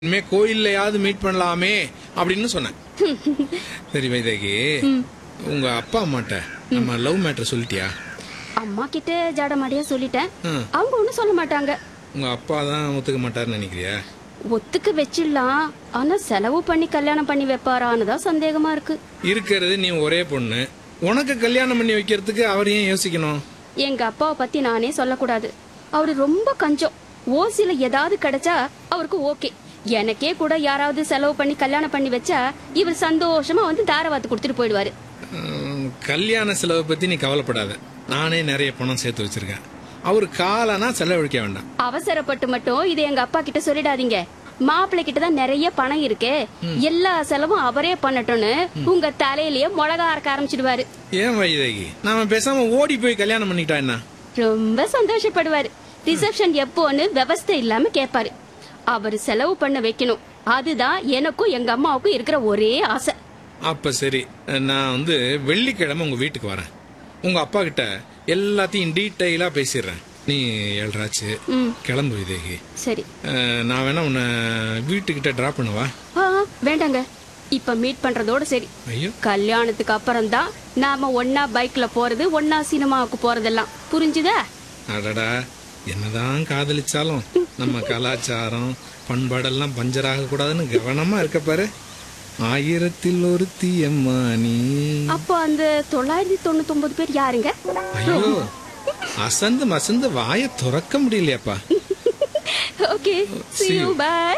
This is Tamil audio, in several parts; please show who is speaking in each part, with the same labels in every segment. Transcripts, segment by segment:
Speaker 1: இனிமே கோயில்லையாவது மீட் பண்ணலாமே அப்படின்னு சொன்னேன் சரி வைதேகி உங்க அப்பா அம்மாட்ட நம்ம லவ் மேட்டர் சொல்லிட்டியா
Speaker 2: அம்மா கிட்ட ஜாடமாடியா சொல்லிட்டேன்
Speaker 1: ம்.
Speaker 2: அவங்க ஒண்ணும் சொல்ல மாட்டாங்க
Speaker 1: உங்க அப்பா தான் ஒத்துக்க மாட்டாருன்னு நினைக்கிறியா
Speaker 2: ஒத்துக்க வச்சிடலாம் ஆனா செலவு பண்ணி கல்யாணம் பண்ணி வைப்பாரான்னு தான் சந்தேகமா இருக்கு
Speaker 1: இருக்கிறது நீ ஒரே பொண்ணு உனக்கு கல்யாணம் பண்ணி வைக்கிறதுக்கு அவர் ஏன் யோசிக்கணும்
Speaker 2: எங்க அப்பாவை பத்தி நானே சொல்லக்கூடாது அவரு ரொம்ப கஞ்சம் ஓசில ஏதாவது கிடைச்சா அவருக்கு ஓகே எனக்கே கூட யாராவது செலவு பண்ணி கல்யாணம் பண்ணி வச்சா இவர் சந்தோஷமா வந்து தாரவாத்து கொடுத்துட்டு போயிடுவாரு
Speaker 1: உம், கல்யாண செலவை பத்தி நீ கவலைப்படாத நானே நிறைய பணம் சேர்த்து வச்சிருக்கேன் அவர் காலனா செலவழிக்க வேண்டாம்
Speaker 2: அவசரப்பட்டு மட்டும் இதை எங்க அப்பா கிட்ட சொல்லிடாதீங்க மாப்பிள்ளை கிட்ட தான் நிறைய பணம் இருக்கே எல்லா செலவும் அவரே பண்ணட்டும்னு உங்க தலையிலேயே மிளகா அரைக்க ஆரம்பிச்சிடுவாரு
Speaker 1: ஏன் வைதேகி நாம பேசாம ஓடி போய் கல்யாணம் பண்ணிட்டா என்ன
Speaker 2: ரொம்ப சந்தோஷப்படுவாரு ரிசப்ஷன் எப்போன்னு விவஸ்தை இல்லாம கேட்பாரு அவர் செலவு பண்ண வைக்கணும் அதுதான் எனக்கும் எங்க அம்மாவுக்கும் இருக்கிற ஒரே ஆசை
Speaker 1: அப்ப சரி நான் வந்து வெள்ளிக்கிழமை உங்க வீட்டுக்கு வரேன் உங்க அப்பா கிட்ட எல்லாத்தையும் டீட்டெயிலா பேசிடுறேன் நீ எழுறாச்சு
Speaker 2: ம்
Speaker 1: கிளம்பு விதேகி
Speaker 2: சரி
Speaker 1: அஹ், நான் வேணா உன்னை வீட்டுக்கிட்ட டிராப் பண்ணவா
Speaker 2: ஆ வேண்டாங்க இப்ப மீட் பண்றதோட சரி
Speaker 1: ஐயோ
Speaker 2: கல்யாணத்துக்கு அப்புறம் தான் நாம ஒன்னா பைக்ல போறது ஒன்னா சினிமாவுக்கு போறதெல்லாம் புரிஞ்சுதா
Speaker 1: அடடா என்னதான் காதலிச்சாலும் நம்ம கலாச்சாரம் பண்பாடெல்லாம் பஞ்சராக கூடாதுன்னு கவனமா இருக்க பாரு ஆயிரத்தில் ஒரு தீயம்மா நீ
Speaker 2: அப்போ அந்த தொள்ளாயிரத்தி தொண்ணூத்தி ஒன்பது பேர் யாருங்க
Speaker 1: ஐயோ அசந்து மசந்து வாயை திறக்க முடியலையாப்பா
Speaker 2: okay see
Speaker 1: See
Speaker 2: you
Speaker 1: you.
Speaker 2: bye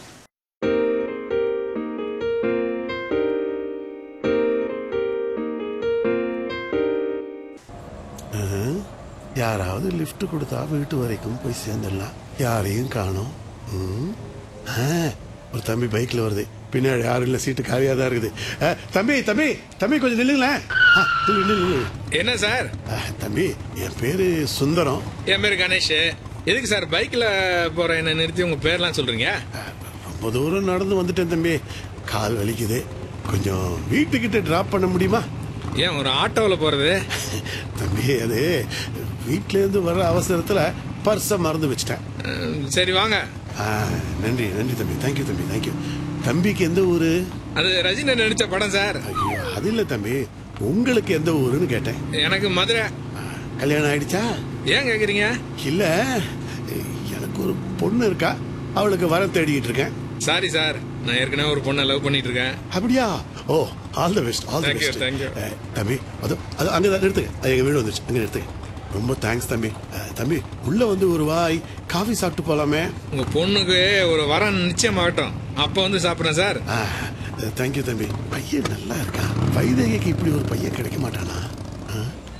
Speaker 3: யாராவது லிஃப்ட் கொடுத்தா வீட்டு வரைக்கும் போய் சேர்ந்துடலாம் யாரையும் காணோம் ம். ஆ, ஒரு தம்பி பைக்ல வருது பின்னாடி யாரும் இல்ல சீட்டு காலியா தான் இருக்குது ஆ, தம்பி தம்பி தம்பி கொஞ்சம் நில்லுங்களேன் ஆ, நில்லு, நில்லு, நில்லு.
Speaker 1: என்ன சார்
Speaker 3: ஆ, தம்பி என் பேரு சுந்தரம்
Speaker 1: என் பேரு கணேஷ் எதுக்கு சார் பைக்ல போற என்ன நிறுத்தி உங்க பேர்லாம் சொல்றீங்க
Speaker 3: ஆ, ரொம்ப தூரம் நடந்து வந்துட்டேன் தம்பி கால் வலிக்குது கொஞ்சம் வீட்டுக்கிட்ட டிராப் பண்ண முடியுமா
Speaker 1: ஏன் ஒரு ஆட்டோவில் போறது
Speaker 3: தம்பி அது வீட்ல இருந்து வர்ற அவசரத்துல பர்ஸை மறந்து வச்சிட்டேன்
Speaker 1: அஹ், சரி வாங்க
Speaker 3: ஆ, நன்றி நன்றி தம்பி தேங்க்யூ தம்பி தேங்க்யூ தம்பிக்கு எந்த ஊரு
Speaker 1: அது ரஜினி நடிச்ச படம் சார்
Speaker 3: ஐயோ அது இல்ல தம்பி உங்களுக்கு எந்த ஊருன்னு கேட்டேன்
Speaker 1: எனக்கு மதுரை
Speaker 3: ஆ, கல்யாணம் ஆயிடுச்சா
Speaker 1: ஏன் கேக்குறீங்க
Speaker 3: இல்ல எனக்கு ஒரு பொண்ணு இருக்கா அவளுக்கு வர தேடிக்கிட்டு இருக்கேன்
Speaker 1: சாரி சார் நான் ஏற்கனவே ஒரு பொண்ணை லவ் பண்ணிட்டு இருக்கேன்
Speaker 3: அப்படியா ஓ all the best all the
Speaker 1: Thank you,
Speaker 3: best
Speaker 1: thank you.
Speaker 3: தம்பி அது அது அங்க தான் நிறுத்துங்க அது எங்க வீடு வந்துச்சு அங்க நிறுத்துங்க ரொம்ப தேங்க்ஸ் தம்பி அஹ், தம்பி உள்ள வந்து ஒரு வாய் காஃபி சாப்பிட்டு போலாமே
Speaker 1: உங்க பொண்ணுக்கு ஒரு வரம் நிச்சயமாகட்டும் அப்ப வந்து சாப்பிடுறேன் சார்
Speaker 3: தேங்க்யூ தம்பி பையன் நல்லா இருக்கா வைதேகிக்கு இப்படி ஒரு பையன் கிடைக்க மாட்டானா ஆ?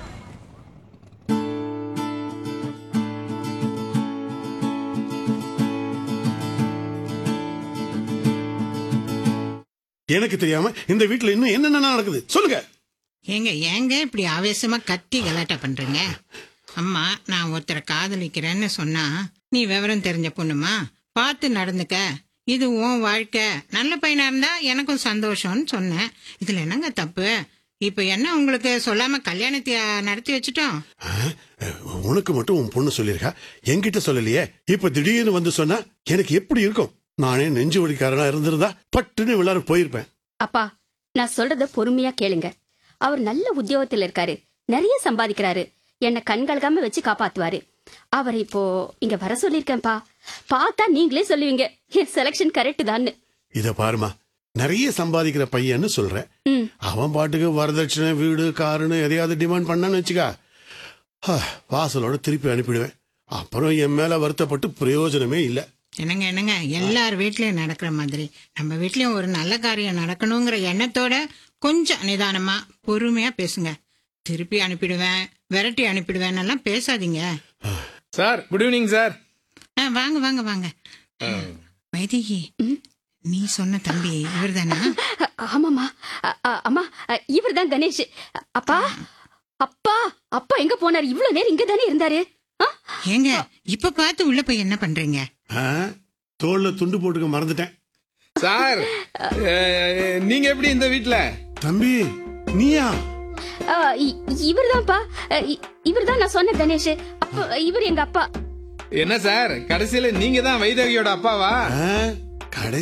Speaker 3: எனக்கு தெரியாம இந்த வீட்டுல இன்னும் என்னென்ன நடக்குது சொல்லுங்க
Speaker 4: ஏங்க ஏங்க இப்படி ஆவேசமா கத்தி கலாட்டா பண்றீங்க அம்மா நான் ஒருத்தரை காதலிக்கிறேன்னு சொன்னா நீ விவரம் தெரிஞ்ச பொண்ணுமா பார்த்து நடந்துக்க இது உன் வாழ்க்கை நல்ல பையனா இருந்தா எனக்கும் சந்தோஷம்னு சொன்னேன் இதுல என்னங்க தப்பு இப்ப என்ன உங்களுக்கு சொல்லாம கல்யாணத்தை நடத்தி வச்சுட்டோம்
Speaker 3: ஆ? உனக்கு மட்டும் உன் பொண்ணு சொல்லியிருக்கா என்கிட்ட சொல்லலையே இப்ப திடீர்னு வந்து சொன்னா எனக்கு எப்படி இருக்கும் நானே நெஞ்சு வலிக்காரனா இருந்திருந்தா பட்டுன்னு விழாரு போயிருப்பேன்
Speaker 2: அப்பா நான் சொல்றத பொறுமையா கேளுங்க அவர் நல்ல உத்தியோகத்துல இருக்காரு நிறைய சம்பாதிக்கிறாரு என்ன கண்கலகாம வச்சு காப்பாத்துவாரு அவர் இப்போ இங்க வர சொல்லிருக்கேன்ப்பா பார்த்தா நீங்களே சொல்லுவீங்க என் செலக்ஷன் கரெக்ட் தான்னு
Speaker 3: இத பாருமா நிறைய சம்பாதிக்கிற பையன்னு சொல்ற
Speaker 2: ம்.
Speaker 3: அவன் பாட்டுக்கு வரதட்சணை வீடு காருன்னு எதையாவது டிமாண்ட் பண்ணான்னு வச்சுக்கா ஆ, வாசலோட திருப்பி அனுப்பிடுவேன் அப்புறம் என் மேல வருத்தப்பட்டு பிரயோஜனமே இல்ல
Speaker 4: என்னங்க என்னங்க எல்லார் வீட்லயும் நடக்கிற மாதிரி நம்ம வீட்லயும் ஒரு நல்ல காரியம் நடக்கணுங்கிற எண்ணத்தோட கொஞ்சம் நிதானமா பொறுமையா பேசுங்க திருப்பி அனுப்பிடுவேன் விரட்டி அனுப்பிடுவேன் எல்லாம் பேசாதீங்க
Speaker 1: சார் குட் ஈவினிங் சார்
Speaker 4: ஆ, வாங்க வாங்க வாங்க வைதேகி நீ சொன்ன தம்பி இவர்தானா
Speaker 2: அ- ஆமாம்மா அ- அ- அம்மா இவர் தான் கணேஷ் அப்பா அப்பா அப்பா எங்க போனாரு இவ்வளவு நேரம் இங்க தானே இருந்தாரு ஆ?
Speaker 4: ஏங்க இப்ப பார்த்து உள்ள போய் என்ன பண்றீங்க
Speaker 3: ஆ, தோல்ல துண்டு போட்டுக்க மறந்துட்டேன்
Speaker 1: சார் அஹ், நீங்க எப்படி இந்த வீட்ல
Speaker 3: தம்பி நீயா
Speaker 2: இவர் தான்ப்பா இவர் தான் நான் சொன்ன கணேஷ் அப்ப இவர் எங்க அப்பா
Speaker 1: என்ன சார் கடைசியில நீங்க தான் வைதேகியோட அப்பாவா
Speaker 3: ஆ, கடை